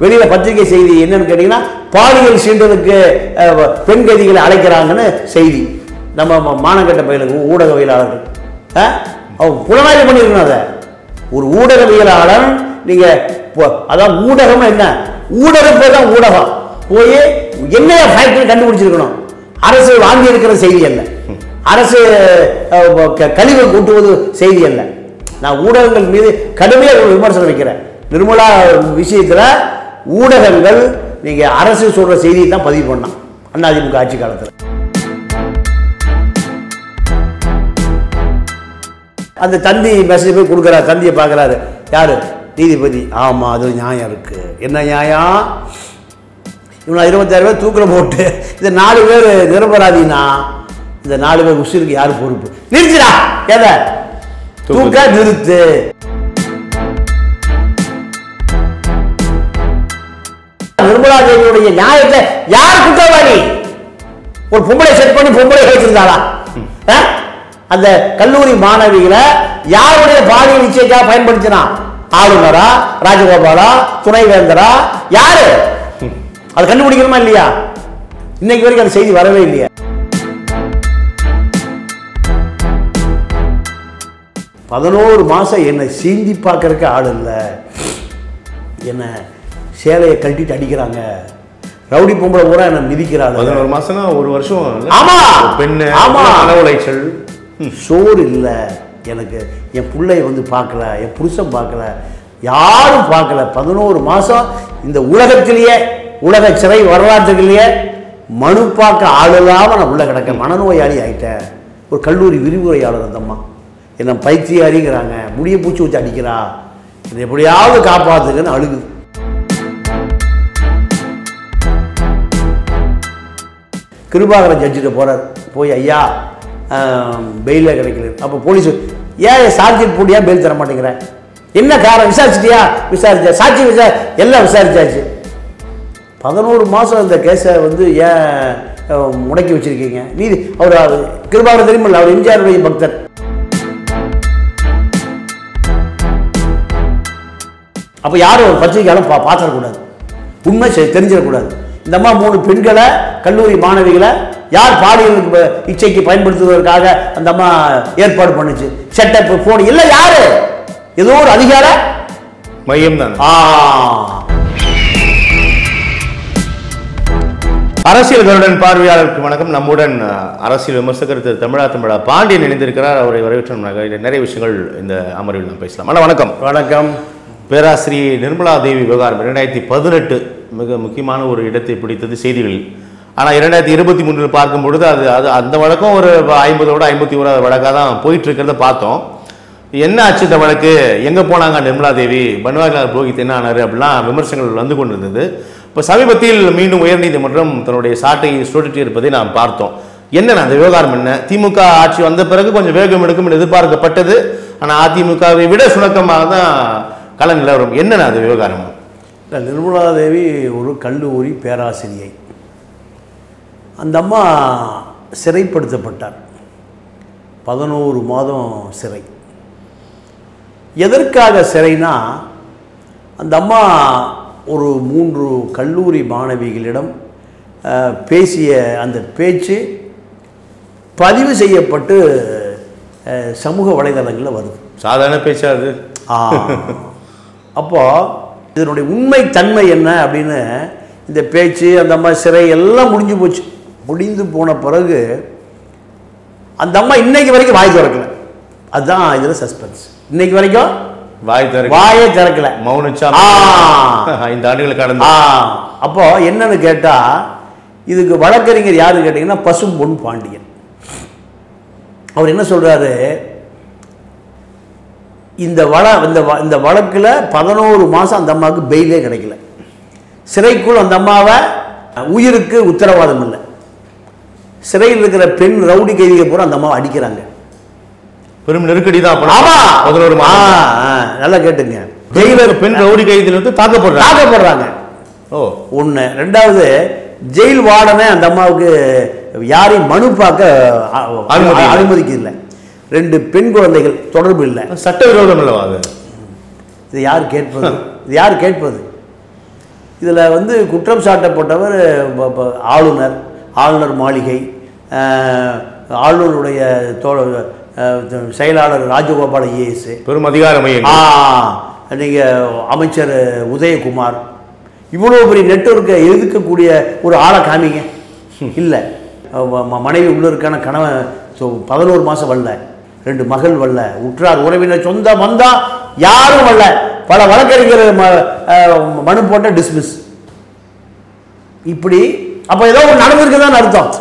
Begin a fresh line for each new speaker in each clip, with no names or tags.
வெளியில பத்திரிகை செய்தி என்னன்னு கேட்டீங்கன்னா பாலியல் சீண்டலுக்கு அஹ், பெண் கைதிகளை அழைக்கிறாங்கன்னு செய்தி நம்ம ம- மானங்கெட்ட பயிலுக்கு ஊடகவியலாளர்கள் ஆ? அவங்க புலனாய்வு பண்ணிருக்கணும் அதை ஒரு ஊடகவியலாளர் நீங்க பொ- அதான் ஊடகம் என்ன ஊடகம் பேர் தான் ஊடகம் போய் என்ன ஃபேக்டரி கண்டுபிடிச்சிருக்கணும் அரசு வாங்கி இருக்கிற செய்தி அல்ல அரசு அஹ், க- கழிவு கூட்டுவது செய்தி அல்ல நான் ஊடகங்கள் மீது கடுமையாக ஒரு விமர்சனம் வைக்கிறேன் நிர்மலா விஷயத்துல ஊடகங்கள் நீங்க அரசு சொல்ற செய்தியை தான் பதிவு பண்ணான் அதிமுக ஆட்சி காலத்துல அந்த தந்தி மெசேஜ் போய் கொடுக்குறாரு தந்தியை பார்க்குறாரு யாரு நீதிபதி ஆமா அது நியாயம் இருக்கு என்ன நியாயம் இவனை இருபத்தாயிரம் பேர் தூக்கில் போட்டு இந்த நாலு பேர் நிரபராதினா இந்த நாலு பேர் உசிருக்கு யார் பொறுப்பு நிறுத்திடா எதை தூக்க நிறுத்து நிர்மலா தேவியுடைய நியாயத்தை யார் குற்றவாளி ஒரு பொம்பளை செட் பண்ணி பொம்பளை வச்சிருந்தாளா ஆ? அந்த கல்லூரி மாணவிகளை யாருடைய பாலியல் இச்சைக்காக பயன்படுத்தினா ஆளுநரா ராஜகோபாலா துணைவேந்தரா யாரு அது கண்டுபிடிக்கணுமா இல்லையா இன்னைக்கு வரைக்கும் அந்த செய்தி வரவே இல்லையா பதினோரு மாசம் என்னை சீந்தி பார்க்கறதுக்கு ஆள் இல்லை என்ன சேலையை கழட்டிட்டு அடிக்கிறாங்க ரவுடி பொம்பளை பூரா என்னை மிதிக்கிறாங்க
பதினோரு மாசம்னா ஒரு வருஷம் இல்ல?
ஆமா.
ஒரு பெண்ணு
ஆமா.
மன உளைச்சல்
சோறு இல்லை எனக்கு என் பிள்ளைய வந்து பார்க்கல என் புருஷன் பார்க்கல யாரும் பார்க்கல பதினோரு மாதம் இந்த உலகத்திலேயே உலக சிறை வரலாற்றுகளையே மனு பார்க்க ஆள் இல்லாமல் நான் உள்ள கிடக்க மனநோயாளி ஆயிட்டேன் ஒரு கல்லூரி விரிவுரையாளர் அந்த அம்மா என்னை பைத்தியாரிங்கிறாங்க முடிய பூச்சி வச்சு அடிக்கிறா என்னை எப்படியாவது காப்பாத்துங்கன்னு அழுகுது கிருபாகரன் ஜட்ஜிட்ட போறார் போய் ஐயா பெயிலே கிடைக்கல அப்போ போலீஸ் ஏன் சார்ஜிட் போட்டு ஏன் பெயில் தர மாட்டேங்கிறேன் என்ன காரணம் விசாரிச்சிட்டியா விசாரிச்சா சாட்சி விசா எல்லாம் விசாரிச்சாச்சு பதினோரு மாதம் இந்த கேஸை வந்து ஏன் அஹ், முடக்கி வச்சிருக்கீங்க நீதி அவர் கிருபாகரன் தெரியுமில்ல அவர் எம்ஜிஆருடைய பக்தர் அப்போ யாரும் ஒரு பத்திரிகையாலும் பா பார்த்துடக்கூடாது உண்மை செ- தெரிஞ்சிடக்கூடாது இந்த அம்மா மூணு பெண்களை கல்லூரி மாணவிகளை யார் பாலியலுக்கு ப- இச்சைக்கு பயன்படுத்துவதற்காக அந்த அம்மா ஏற்பாடு பண்ணுச்சு செட்டப் போன் இல்லை யாரு ஏதோ ஒரு அதிகார
மையம் தான்
ஆ
அரசியல் கருடன் பார்வையாளருக்கு வணக்கம் நம்முடன் அஹ், அரசியல் விமர்சகர் திரு தமிழா தமிழா பாண்டியன் இணைந்திருக்கிறார் அவரை வரவேற்ற நிறைய விஷயங்கள் இந்த அமர்வில் நாம் பேசலாம் அண்ணா வணக்கம்
வணக்கம்
பேராசிரியை நிர்மலா தேவி விவகாரம் இரண்டாயிரத்தி பதினெட்டு மிக முக்கியமான ஒரு இடத்தை பிடித்தது செய்திகளில் ஆனால் இரண்டாயிரத்தி இருபத்தி மூன்றில் பார்க்கும் பொழுது அது அது அந்த வழக்கம் ஒரு ஐம்பதோட ஐம்பத்தி ஓராவது வழக்காக தான் போயிட்டு இருக்கிறத பார்த்தோம் என்ன ஆச்சு இந்த வழக்கு எங்கே போனாங்க நிர்மலா தேவி பன்வாரிலால் புரோஹித் என்ன ஆனார் அப்படிலாம் விமர்சனங்கள் வந்து கொண்டிருந்தது இப்போ சமீபத்தில் மீண்டும் உயர்நீதிமன்றம் தன்னுடைய சாட்டை சுழற்றி இருப்பதை நாம் பார்த்தோம் என்னென்ன அந்த விவகாரம் என்ன திமுக ஆட்சி வந்த பிறகு கொஞ்சம் வேகம் எடுக்கும் என்று எதிர்பார்க்கப்பட்டது ஆனால் அதிமுகவை விட சுணக்கமாக தான் கள நிலவரம் என்னென்ன அது விவகாரம்
இல்ல, நிர்மலா தேவி ஒரு கல்லூரி பேராசிரியை அந்த அம்மா சிறைப்படுத்தப்பட்டார் பதினோரு மாதம் சிறை எதற்காக சிறைனா அந்த அம்மா ஒரு மூன்று கல்லூரி மாணவிகளிடம் அஹ், பேசிய அந்த பேச்சு பதிவு செய்யப்பட்டு அஹ், சமூக வலைதளங்களில் வருது
சாதாரண பேச்சா அது
ஆ. அப்போ இதனுடைய உண்மை தன்மை என்ன அப்படின்னு இந்த பேச்சு அந்த அம்மா சிறை எல்லாம் முடிஞ்சு போச்சு முடிந்து போன பிறகு அந்த அம்மா இன்னைக்கு வரைக்கும் வாய் திறக்கல அதுதான் இதுல சஸ்பென்ஸ் இன்னைக்கு வரைக்கும்
வாய் திறக்க
வாயே திறக்கல
மௌனச்சாமி
ஆ.
ஐந்து ஆண்டுகள் கடந்த
ஆ அப்போ என்னன்னு கேட்டா இதுக்கு வழக்கறிஞர் யாரு கேட்டீங்கன்னா பசும்பொன் பாண்டியன் அவர் என்ன சொல்றாரு இந்த வழ இந்த வ- இந்த வழக்கில் பதினோரு மாதம் அந்த அம்மாவுக்கு பெயிலே கிடைக்கல சிறைக்குள் அந்த அம்மாவை உயிருக்கு உத்தரவாதம் இல்லை சிறையில் இருக்கிற பெண் ரவுடி கைதிகள் பூரா அந்த அம்மாவை அடிக்கிறாங்க
பெரும் நெருக்கடி தான்
ஆமா
பதினோரு
ஆ,
மாதம்
ஆ, நல்லா கேட்டுங்க
ஜெயிலர்
ஜெயிலர்
பெண் ரவுடி கைதில் வந்து தாக்கப்படுறாங்க
தாக்கப்படுறாங்க
ஓ
ஒன்று ரெண்டாவது ஜெயில் வார்டனே அந்த அம்மாவுக்கு யாரையும் மனு பார்க்க அ-
அனுமதி இல்லை.
அனுமதிக்கு இல்லை ரெண்டு பெண் குழந்தைகள் தொடர்பு இல்லை
சட்டவிரோதம் அல்லவா அது
இது யார் கேட்பது இது யார் கேட்பது இதில் வந்து குற்றம் சாட்டப்பட்டவர் ப- ப- ஆளுநர் ஆளுநர் மாளிகை அஹ், ஆளுநருடைய தோ அஹ், செயலாளர் ராஜகோபால் ஐஏஎஸ்
பெரும் அதிகார மையம்
ஆ நீங்கள் அமைச்சர் உதயகுமார் இவ்வளோ பெரிய நெட்வொர்க்கை எதிர்க்கக்கூடிய ஒரு ஆளை காமிங்க இல்லை மனைவி உள்ள இருக்கான கணவன் சொ- பதினோரு மாதம் வரல ரெண்டு மகள் வரல உற்றார் உறவினர் சொந்த வந்தா யாரும் வரல பல வழக்கறிஞர் ம- அஹ், மனு போட்ட டிஸ்மிஸ் இப்படி அப்போ ஏதோ ஒன்று நடந்திருக்குதான் அர்த்தம்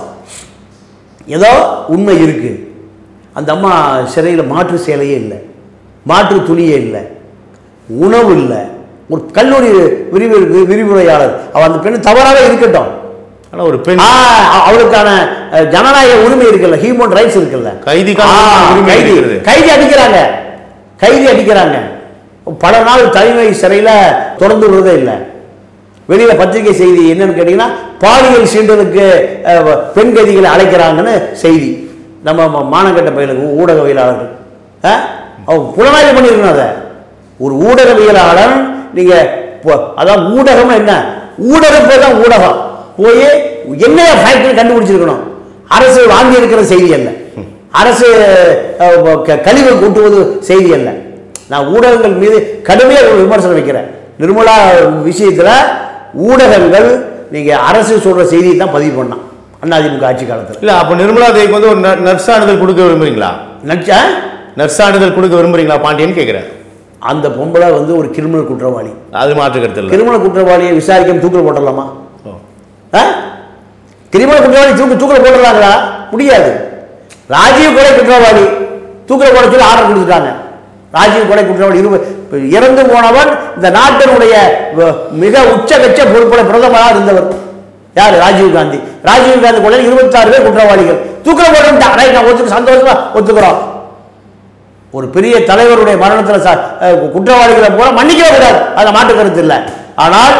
ஏதோ உண்மை இருக்கு அந்த அம்மா சிறையில் மாற்று சேலையே இல்லை மாற்று துணியே இல்லை உணவு இல்லை ஒரு கல்லூரி விரிவு வி- விரிவுரையாளர் அவ அந்த பெண் தவறாகவே இருக்கட்டும்
ஆனா ஒரு பெண்
ஆ, அ- அவளுக்கான அஹ், ஜனநாயக உரிமை இருக்குல்ல ஹியூமன் ரைட்ஸ் இருக்குல்ல
கைதிக்கான
ஆ,
உரிமை
கைதி
இருக்கிறது.
கைதி அடிக்கிறாங்க கைதி அடிக்கிறாங்க பல நாள் தனிமை சிறையில் தொடர்ந்து விடுறதே இல்லை வெளியில பத்திரிகை செய்தி என்னன்னு கேட்டீங்கன்னா பாலியல் சீண்டலுக்கு அஹ், பெண் கைதிகளை அழைக்கிறாங்கன்னு செய்தி நம்ம ம- மானங்கெட்ட பயிலுக்கு ஊடகவியலாளர்கள் ஆ? அவங்க புலனாய்வு பண்ணியிருக்கணும் அதை ஒரு ஊடகவியலாளர் நீங்க பொ- அதான் ஊடகம் என்ன ஊடகம் பேர் தான் ஊடகம் போய் என்ன ஃபேக்டரி கண்டுபிடிச்சிருக்கணும் அரசு வாங்கி இருக்கிற செய்தி அல்ல அரசு அஹ், க- கழிவு கூட்டுவது செய்தி அல்ல நான் ஊடகங்கள் மீது கடுமையாக ஒரு விமர்சனம் வைக்கிறேன் நிர்மலா விஷயத்துல ஊடகங்கள் நீங்க அரசு சொல்ற செய்தியை தான் பதிவு பண்ணான் அதிமுக ஆட்சி காலத்துல
இல்ல அப்ப நிர்மலா தேவிக்கு வந்து ஒரு ந- நற்சான்றிதழ் கொடுக்க விரும்புறீங்களா
நச்சா
நற்சான்றிதழ் கொடுக்க விரும்புறீங்களா பாண்டியன் கேக்குறேன்
அந்த பொம்பளை வந்து ஒரு கிரிமினல் குற்றவாளி
அது மாற்று கருத்து இல்ல
கிரிமினல் குற்றவாளியை விசாரிக்காம தூக்கில் போட்டுடலாமா
ஓ.
ஆ? கிரிமினல் குற்றவாளி தூக்கு தூக்கில் போட்டுடலாங்களா முடியாது ராஜீவ் கொலை குற்றவாளி தூக்கில் போட சொல்லி ஆர்டர் கொடுத்துட்டாங்க ராஜீவ் கொலை குற்றவாளி இரு இறந்து போனவன் இந்த நாட்டினுடைய வ- மிக உச்சகட்ச பொறுப்புடைய பிரதமராக இருந்தவர் யார் ராஜீவ் காந்தி ராஜீவ் காந்தி கொலை இருபத்தாறு பேர் குற்றவாளிகள் தூக்கில் போட்டு ரைட் நான் ஒத்துக்க சந்தோஷமா ஒத்துக்கிறோம் ஒரு பெரிய தலைவருடைய மரணத்தில் ச- அஹ் குற்றவாளிகளை போல மன்னிக்கவே கூடாது அதில் மாற்று கருத்து இல்லை ஆனால்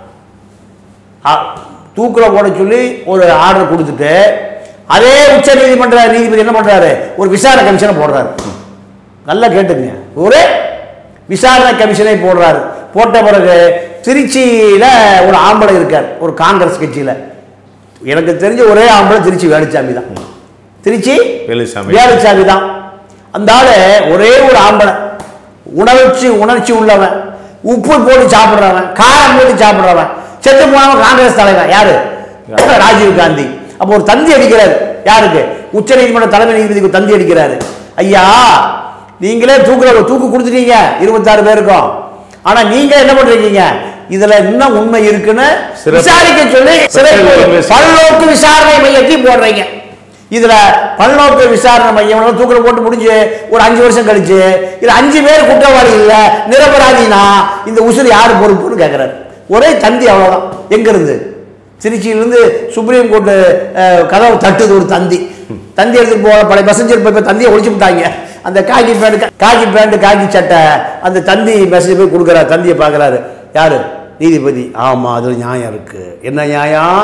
தூக்கில் போட சொல்லி ஒரு ஆர்டர் கொடுத்துட்டு அதே உச்ச நீதிமன்ற நீதிபதி என்ன பண்றாரு ஒரு விசாரணை கமிஷனை போடுறாரு நல்லா கேட்டுங்க ஒரு விசாரணை கமிஷனை போடுறாரு போட்ட பிறகு திருச்சியில ஒரு ஆம்பளை இருக்கார் ஒரு காங்கிரஸ் கட்சியில எனக்கு தெரிஞ்ச ஒரே ஆம்பளை திருச்சி வேலுச்சாமி தான் திருச்சி
வேலுச்சாமி.
வேலுச்சாமி தான் அந்த ஆளு ஒரே ஒரு ஆம்பளை உணர்ச்சி உணர்ச்சி உள்ளவன் உப்பு போட்டு சாப்பிடுறவன் காரம் போட்டு சாப்பிடுறவன் செத்து போனவன் காங்கிரஸ் தலைவன் யாரு ராஜீவ் காந்தி அப்போ ஒரு தந்தி அடிக்கிறாரு யாருக்கு உச்ச நீதிமன்ற தலைமை நீதிபதிக்கு ஒரு தந்தி அடிக்கிறாரு ஐயா நீங்களே தூக்குற தூக்கு கொடுத்துட்டீங்க இருபத்தாறு பேருக்கும் ஆனா நீங்க என்ன பண்றீங்க இதுல என்ன உண்மை இருக்குன்னு
சிறப்பு.
விசாரிக்க சொல்லி சிறை
சிறப்பு.
பல்நோக்கு விசாரணை மையத்தையும் போடுறீங்க இதுல பல்நோக்கு விசாரணை மையம் எல்லாம் தூக்கில போட்டு முடிஞ்சு ஒரு அஞ்சு வருஷம் கழிச்சு இதுல அஞ்சு பேர் குற்றவாளி இல்ல நிரபராதினா இந்த உசுறு யார் பொறுப்புன்னு கேட்கிறாரு ஒரே தந்தி அவ்வளவுதான் எங்க இருந்து திருச்சியிலிருந்து சுப்ரீம் கோர்ட்டு அஹ், கதவு தட்டுது ஒரு தந்தி தந்தி எடுத்துட்டு போக பழைய மெசஞ்சர் போய் இப்ப தந்தியை ஒழிச்சு விட்டாங்க அந்த காக்கி பேண்ட் காக்கி பேண்ட் காக்கி சட்டை அந்த தந்தி மெசேஜ் போய் கொடுக்குறாரு தந்தியை பார்க்குறாரு யாரு நீதிபதி ஆமா அதுல நியாயம் இருக்கு என்ன நியாயம்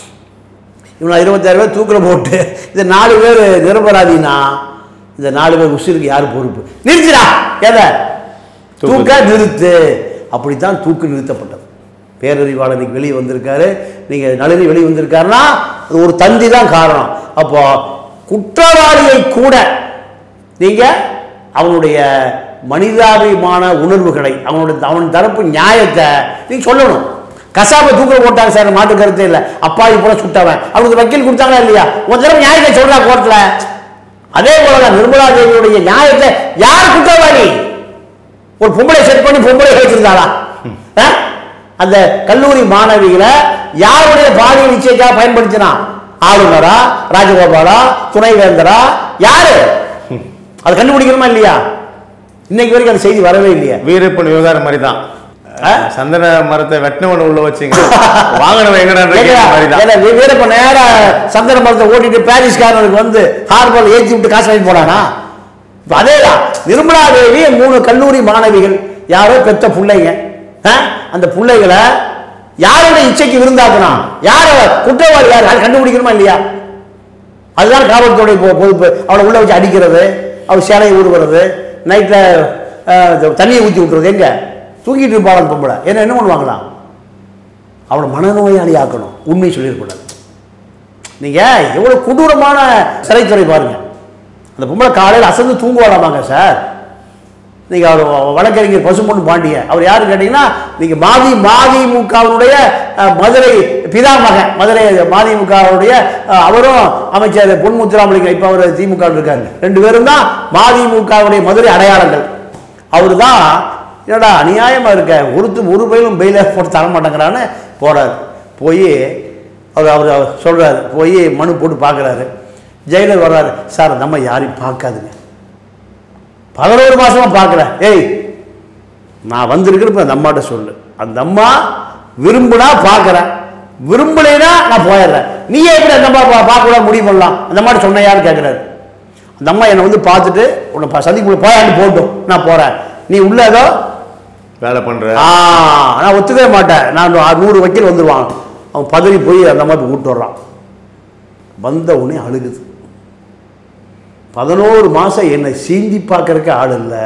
இவனை இருபத்தாறு பேர் தூக்கில் போட்டு இந்த நாலு பேர் நிரபராதினா இந்த நாலு பேர் உசிருக்கு யார் பொறுப்பு நிறுத்திடா எதை
தூக்கு.
தூக்க நிறுத்து அப்படித்தான் தூக்கு நிறுத்தப்பட்டது பேரறிவாளர் இன்னைக்கு வெளியே வந்திருக்காரு நீங்கள் நளினி வெளியே வந்திருக்காருன்னா அது ஒரு தந்தி தான் காரணம் அப்போ குற்றவாளியை கூட நீங்கள் அவனுடைய மனிதாபிமான உணர்வுகளை அவனுடைய அவன் தரப்பு நியாயத்தை நீங்க சொல்லணும் கசாப்பை தூக்கில் போட்டாங்க சார் மாட்டு கருத்தே இல்லை அப்பாவி போல சுட்டவன் அவனுக்கு வக்கீல் கொடுத்தாங்களா இல்லையா ஒரு தடவை நியாயத்தை சொல்றா கோர்ட்ல அதே போலதான் நிர்மலா தேவியுடைய நியாயத்தை யார் குற்றவாளி ஒரு பொம்பளை செட் பண்ணி பொம்பளை வச்சிருந்தாளா ஆ? அந்த கல்லூரி மாணவிகளை யாருடைய பாலியல் இச்சைக்காக பயன்படுத்தினா ஆளுநரா ராஜகோபாலா துணைவேந்தரா யாரு அது கண்டுபிடிக்கணுமா இல்லையா இன்னைக்கு வரைக்கும் அந்த செய்தி வரவே இல்லையா
வீரப்பன் விவகாரம் மாதிரி தான்
ஆ?
சந்தன மரத்தை வெட்டினவன் உள்ள வச்சுங்க வாங்கினவன் எங்கடா மாதிரி தான்
ஏன்னா, வீ- வீரப்ப நேரா சந்தன மரத்தை ஓட்டிட்டு பாரிஸ்காரனுக்கு வந்து ஹார்பர் ஏற்றி விட்டு காசு வாங்கி போனானா இப்ப அதேதான் நிர்மலா தேவி மூணு கல்லூரி மாணவிகள் யாரோ பெத்த பிள்ளைங்க ஆ? அந்த பிள்ளைகளை யாரோட இச்சைக்கு விருந்தாக்குனா யார குற்றவாளி யார் அது கண்டுபிடிக்கணுமா இல்லையா அதுதான் காவல்துறை பொ- பொறுப்பு அவளை உள்ள வச்சு அடிக்கிறது அவள் சேலையை உருவுறது நைட்டில் தண்ணியை ஊற்றி விட்டுறது எங்க தூக்கிட்டு இருப்பாள் அந்த பொம்பளை என்ன என்ன பண்ணுவாங்களாம் அவளை மனநோயாளி ஆக்கணும் உண்மை சொல்லிடக்கூடாது நீங்கள் எவ்வளோ கொடூரமான சிறைத்துறை பாருங்க அந்த பொம்பளை காலையில் அசந்து தூங்குவாடாமாங்க சார் நீங்கள் அவர் வழக்கறிஞர் பசும்பொன் பாண்டிய அவர் யாரு கேட்டிங்கன்னா நீங்கள் மாதி மதிமுகவினுடைய அஹ், மதுரை பிதாமகன் மதுரை மதிமுகவுடைய அஹ், அவரும் அமைச்சர் பொன் முத்துராமலிங்கம் இப்போ அவர் திமுக இருக்காரு ரெண்டு பேரும் தான் மதிமுகவுடைய மதுரை அடையாளங்கள் அவர் தான் என்னடா அநியாயமாக இருக்க ஒருத்து ஒரு பயிலும் பெயில போட்டு தர மாட்டேங்கிறான்னு போறாரு போய் அவர் அவர் அவர் சொல்கிறாரு போய் மனு போட்டு பார்க்குறாரு ஜெயிலர் வர்றாரு சார் நம்ம யாரையும் பார்க்காதுங்க பதினோரு மாசமா பார்க்குறேன் ஏய் நான் வந்திருக்கிறப்ப அந்த அம்மாட்ட சொல்லு அந்த அம்மா விரும்புனா பார்க்குறேன் விரும்பலைன்னா நான் போயிடுறேன் நீயே எப்படி அந்த அம்மா பா- பார்க்க முடிவு பண்ணலாம் அந்த அம்மாட்ட சொன்னையான்னு கேட்குறாரு அந்த அம்மா என்னை வந்து பார்த்துட்டு உன்னை ப- சந்திக்குள்ள போயாண்டு போட்டும் நான் போகிறேன் நீ உள்ள ஏதோ
வேலை பண்ற
ஆ நான் ஒத்துக்கவே மாட்டேன் நான் நூ- நூறு வக்கீல் வந்துடுவான் அவன் பதறி போய் அந்த மாதிரி கூப்பிட்டு வர்றான் வந்த உடனே அழுகுது பதினோரு மாதம் என்னை சீந்தி பார்க்கறதுக்கு ஆள் இல்லை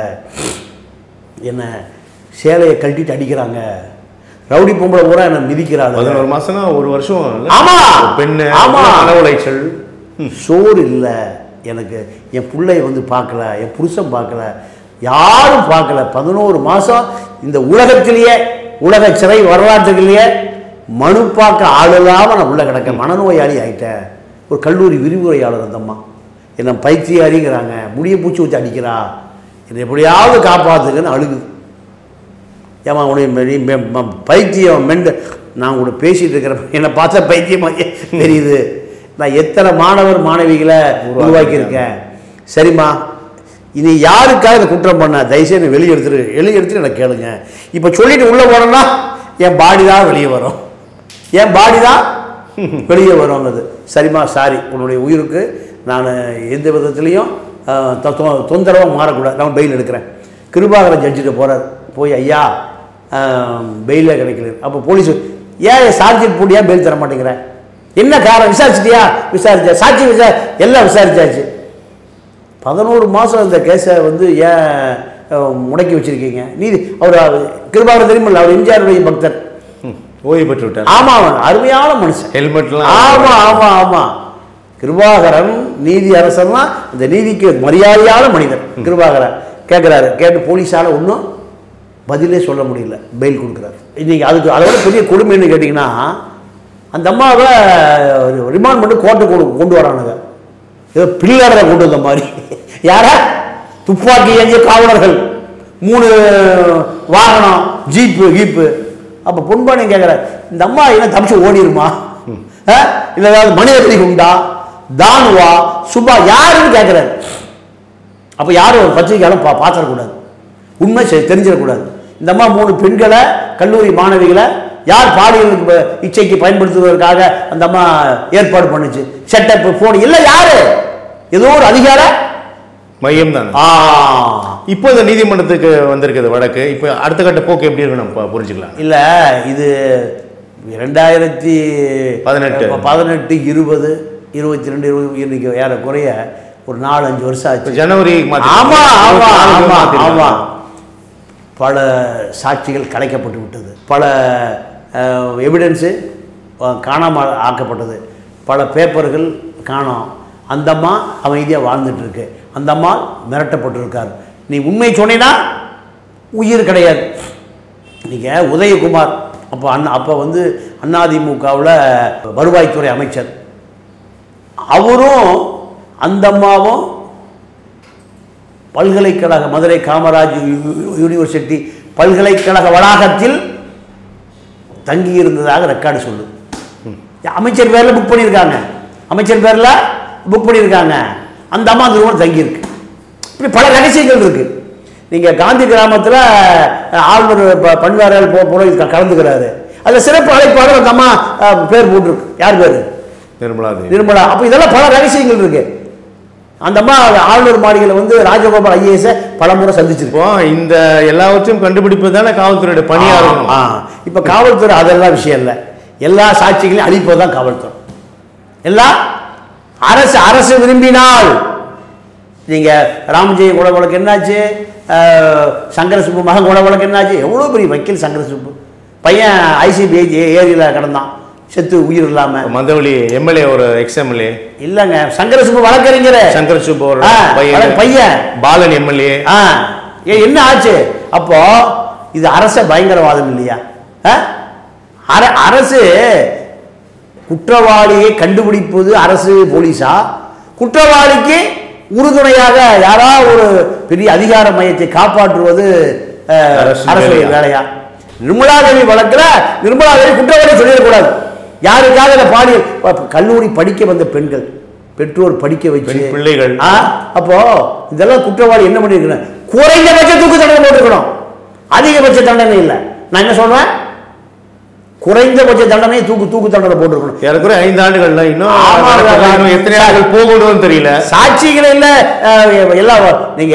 என்னை சேலையை கழட்டிட்டு அடிக்கிறாங்க ரவுடி பொம்பளை பூரா என்னை மிதிக்கிறாங்க
பதினோரு மாசம்னா ஒரு வருஷம் இல்ல?
ஆமா.
ஒரு பெண்ணு
ஆமா.
மன உளைச்சல்
சோறு இல்லை எனக்கு என் பிள்ளைய வந்து பார்க்கல என் புருஷன் பார்க்கல யாரும் பார்க்கல பதினோரு மாதம் இந்த உலகத்திலேயே உலக சிறை வரலாற்றுகளையே மனு பார்க்க ஆள் இல்லாமல் நான் உள்ள கிடக்க மனநோயாளி ஆயிட்டேன் ஒரு கல்லூரி விரிவுரையாளர் அந்த அம்மா என்னை பைத்தியாரிங்கிறாங்க முடிய பூச்சி வச்சு அடிக்கிறா என்னை எப்படியாவது காப்பாற்றுங்கன்னு அழுகுது ஏமா உனக்கு நீ மெ- ம- பைத்தியம் மெண்டு நான் கூட பேசிட்டு இருக்கிறேன் என்னை பார்த்தா பைத்தியமாக தெரியுது நான் எத்தனை மாணவர் மாணவிகளை உருவாக்கியிருக்கேன் சரிம்மா இனி யாருக்காக இந்த குற்றம் பண்ண தயவுசெய்து என்னை வெளியே எடுத்துரு வெளியே எடுத்துட்டு எனக்கு கேளுங்க இப்போ சொல்லிட்டு உள்ளே போனோம்னா என் பாடி தான் வெளியே வரும் என் பாடி தான் வெளியே வரும்னது சரிம்மா சாரி உன்னுடைய உயிருக்கு நான் எந்த விதத்துலேயும் தொந்தரவாக மாறக்கூடாது நான் பெயில் எடுக்கிறேன் கிருபாகரன் ஜட்ஜிட்ட போகிறார் போய் ஐயா பெயிலே கிடைக்கல அப்போ போலீஸ் ஏன் சார்ஜிட் போட்டு ஏன் பெயில் தர மாட்டேங்கிறேன் என்ன காரணம் விசாரிச்சிட்டியா விசாரிச்சா சாட்சி விசா எல்லாம் விசாரிச்சாச்சு பதினோரு மாதம் இந்த கேஸை வந்து ஏன் அஹ், முடக்கி வச்சிருக்கீங்க நீதி அவர் கிருபாகரன் தெரியுமில்ல அவர் எம்ஜிஆருடைய பக்தர்
ம். ஓய்வு பெற்று விட்டார்
ஆமா அவன் அருமையான மனுஷன்
ஹெல்மெட்லாம்
ஆமா ஆமா ஆமா கிருபாகரன் நீதி அரசர்னா இந்த நீதிக்கு மரியாதையான மனிதர் கிருபாகரன் கேட்குறாரு கேட்டு போலீஸால ஒன்றும் பதிலே சொல்ல முடியல பெயில் கொடுக்குறாரு இன்னைக்கு அதுக்கு அதை விட பெரிய கொடுமைன்னு கேட்டிங்கன்னா அந்த அம்மாவை ரிமாண்ட் பண்ணி கோர்ட்டு கொண்டு கொண்டு வரானுங்க ஏதோ பிள்ளையாடரை கொண்டு வந்த மாதிரி யாரா துப்பாக்கி ஏந்திய காவலர்கள் மூணு வாகனம் ஜீப்பு கீப்பு அப்போ பொன்பாணி கேட்குற இந்த அம்மா என்ன தப்பிச்சு ஓடிருமா ஆ? இல்லை ஏதாவது மனிதர்களை உண்டா தானுவா சுபா யாருன்னு கேட்குறாரு அப்போ யாரும் ஒரு பத்திரிக்கையாலும் பா பார்த்துடக்கூடாது உண்மை செ- தெரிஞ்சிடக்கூடாது இந்த அம்மா மூணு பெண்களை கல்லூரி மாணவிகளை யார் பாலியல் ப- இச்சைக்கு பயன்படுத்துவதற்காக அந்த அம்மா ஏற்பாடு பண்ணுச்சு செட்டப் ஃபோன் இல்லை யாரு ஏதோ ஒரு அதிகார
மையம் தானே
ஆ
இப்போ இந்த நீதிமன்றத்துக்கு வந்திருக்குது வழக்கு இப்போ அடுத்த கட்ட போக்கு எப்படி இருக்கு நம்ம புரிஞ்சுக்கலாம்
இல்லை இது ரெண்டாயிரத்தி
பதினெட்டு.
பதினெட்டு இருபது இருபத்தி ரெண்டு இருபது இன்னைக்கு ஏறக்குறைய ஒரு நாலு அஞ்சு வருஷம்
இப்போ
ஆச்சு
ஜனவரி மாத்தி-
ஆமா ஆமா
இருபத்தி நாலு
ஆமா
மாத்திருக்காங்க.
ஆமா பல சாட்சிகள் கலைக்கப்பட்டு விட்டது பல எவிடன்ஸு காணாமல் ஆக்கப்பட்டது பல பேப்பர்கள் காணோம் அந்த அம்மா அமைதியாக வாழ்ந்துட்டு இருக்கு அந்த அம்மா மிரட்டப்பட்டிருக்கார் நீ உண்மை சொன்னீன்னா உயிர் கிடையாது நீங்கள் உதயகுமார் அப்போ அண்ணா அப்போ வந்து அதிமுகவில் வருவாய்த்துறை அமைச்சர் அவரும் அந்த அம்மாவும் பல்கலைக்கழக மதுரை காமராஜ் யூ- யூனிவர்சிட்டி பல்கலைக்கழக வளாகத்தில் தங்கி இருந்ததாக ரெக்கார்டு சொல்லுது அமைச்சர் பேரில் புக் பண்ணியிருக்காங்க அமைச்சர் பேரில் புக் பண்ணியிருக்காங்க அந்த அம்மா அந்த ரூமில் தங்கியிருக்கு இப்படி பல ரகசியங்கள் இருக்கு நீங்கள் காந்தி கிராமத்தில் ஆளுநர் ப- பன்வாரியால் போ போய் கலந்துக்கிறாரு அதில் சிறப்பு அழைப்பாளர் அந்த அம்மா அஹ், பேர் போட்டிருக்கு யார் பேர்
நிர்மலா தேவி
நிர்மலா அப்போ இதெல்லாம் பல ரகசியங்கள் இருக்கு அந்த அம்மா ஆளுநர் மாளிகையில் வந்து ராஜகோபால் ஐஏஎஸை பல முறை சந்திச்சிருக்கு
இப்போ இந்த எல்லாவற்றையும் கண்டுபிடிப்பது தானே காவல்துறையோட பணியா இருக்கணும்
ஆ இப்போ காவல்துறை அதெல்லாம் விஷயம் இல்லை எல்லா சாட்சிகளையும் அழிப்பது தான் காவல்துறை எல்லாம் அரசு அரசு விரும்பினால் நீங்கள் ராமஜெய கொலை வழக்கு என்னாச்சு அஹ், சங்கர சுப்பு மகன் கொலை வழக்கு என்னாச்சு எவ்வளோ பெரிய வக்கீல் சங்கர சுப்பு பையன் ஐசிபி ஏரியில் கிடந்தான் செத்து உயிர் இல்லாமல்
மந்தவெளி எம்எல்ஏ ஒரு எக்ஸ் எம்எல்ஏ
இல்லைங்க சங்கரசுப்பு வழக்கறிஞர்
சங்கர் சுப்பு ஒரு
ஆ,
பையன்
பையன்
பாலன் எம்எல்ஏ
ஆ ஏ என்ன ஆச்சு அப்போ இது அரச பயங்கரவாதம் இல்லையா ஆ? அர அரசு குற்றவாளியை கண்டுபிடிப்பது அரசு போலீஸா குற்றவாளிக்கு உறுதுணையாக யாரா ஒரு பெரிய அதிகார மையத்தை காப்பாற்றுவது அஹ்,
அரசு
அரசுடைய
வேலையா?
வேலையா நிர்மலா தேவி வழக்குல நிர்மலா தேவி குற்றவாளி சொல்லிடக்கூடாது யாருக்காக இந்த பாலியல் ப- கல்லூரி படிக்க வந்த பெண்கள் பெற்றோர் படிக்க வச்சு
பெண் பிள்ளைகள்.
ஆ, அப்போ இதெல்லாம் குற்றவாளி என்ன பண்ணிருக்கணும் குறைந்தபட்ச தூக்கு தண்டனை போட்டுக்கணும் அதிகபட்ச தண்டனை இல்லை நான் என்ன சொல்றேன் குறைந்தபட்ச தண்டனை தூக்கு தூக்கு தண்டனை போட்டுருக்கணும்
ஏறக்குறைய ஐந்து ஆண்டுகள்ல இன்னும்
ஆமா,
நடக்கல.
ஆமா.
இன்னும் எத்தனை ஆண்டுகள் போகணும்னு தெரியல
சாட்சிகள் இல்ல அஹ், எல்லா நீங்க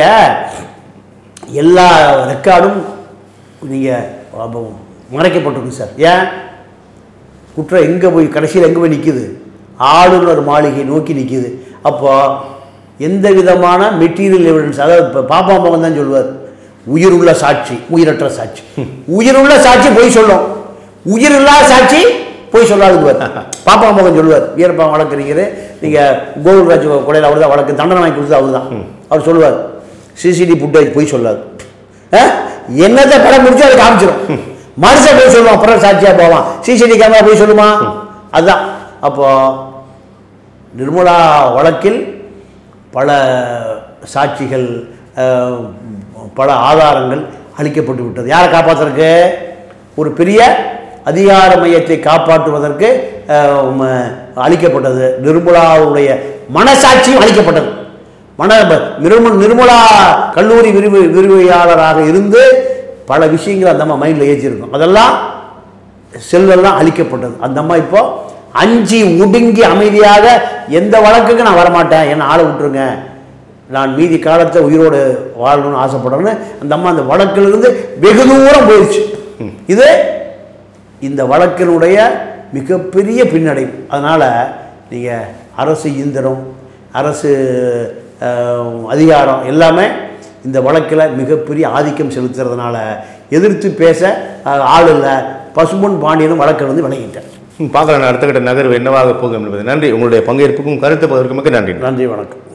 எல்லா ரெக்கார்டும் நீங்க அப்போ மறைக்கப்பட்டிருக்கு சார் ஏன் குற்றம் எங்கே போய் கடைசியில் எங்கே போய் நிற்குது ஆளுநர் மாளிகை நோக்கி நிற்குது அப்போ எந்த விதமான மெட்டீரியல் எவிடன்ஸ் அதாவது இப்போ பாப்பா மகன் தான் சொல்லுவார் உயிருள்ள சாட்சி உயிரற்ற சாட்சி உயிருள்ள சாட்சி பொய் சொல்லும் உயிர் இல்லாத சாட்சி பொய் சொல்லாதுக்குவார் பாப்பா மகன் சொல்லுவார் வீரப்பா வழக்கறிஞர் நீங்கள் கோகுல்ராஜ் கொலையில் அவர் தான் வழக்கு தண்டனை வாங்கி கொடுத்தது அவர் தான் அவர் சொல்லுவார் சிசிடி ஃபுட்டேஜ் பொய் சொல்லாது ஆ? என்னத்தை படம் முடிச்சு அதை காமிச்சிடும் மனுஷன் போய் சொல்லுவான் அப்புறம் சாட்சியா போவான் சிசிடி கேமரா போய் சொல்லுமா அதுதான் அப்போ நிர்மலா வழக்கில் பல சாட்சிகள் அஹ், பல ஆதாரங்கள் அளிக்கப்பட்டு விட்டது யாரை காப்பாற்றுறதுக்கு ஒரு பெரிய அதிகார மையத்தை காப்பாற்றுவதற்கு அஹ், ம- அளிக்கப்பட்டது நிர்மலாவுடைய மனசாட்சியும் அளிக்கப்பட்டது மன நிர்ம நிர்மலா கல்லூரி விரிவு விரிவையாளராக இருந்து பல விஷயங்கள் அந்த அம்மா மைண்டில் ஏற்றிருக்கும் அதெல்லாம் செல்வெல்லாம் அழிக்கப்பட்டது அந்த அம்மா இப்போ அஞ்சி ஒடுங்கி அமைதியாக எந்த வழக்குக்கு நான் வரமாட்டேன் என்னை ஆளை விட்டுருங்க நான் மீதி காலத்தை உயிரோடு வாழணும்னு ஆசைப்படுறேன்னு அந்த அம்மா அந்த வழக்கிலிருந்து வெகு தூரம் போயிடுச்சு இது இந்த வழக்கினுடைய மிகப்பெரிய பின்னடைவு அதனால் நீங்கள் அரசு இயந்திரம் அரசு அஹ், அதிகாரம் எல்லாமே இந்த வழக்கில் மிகப்பெரிய ஆதிக்கம் செலுத்துறதுனால எதிர்த்து பேச அஹ், ஆள் இல்லை பசும்பொன் பாண்டியனும் வழக்கில் வந்து விலகிட்டேன்
பார்க்கலாம் அடுத்த கட்ட நகர்வு என்னவாக போகும் என்பது நன்றி உங்களுடைய பங்கேற்புக்கும் கருத்து பகிர்வுக்கும் மிக்க நன்றி
நன்றி வணக்கம்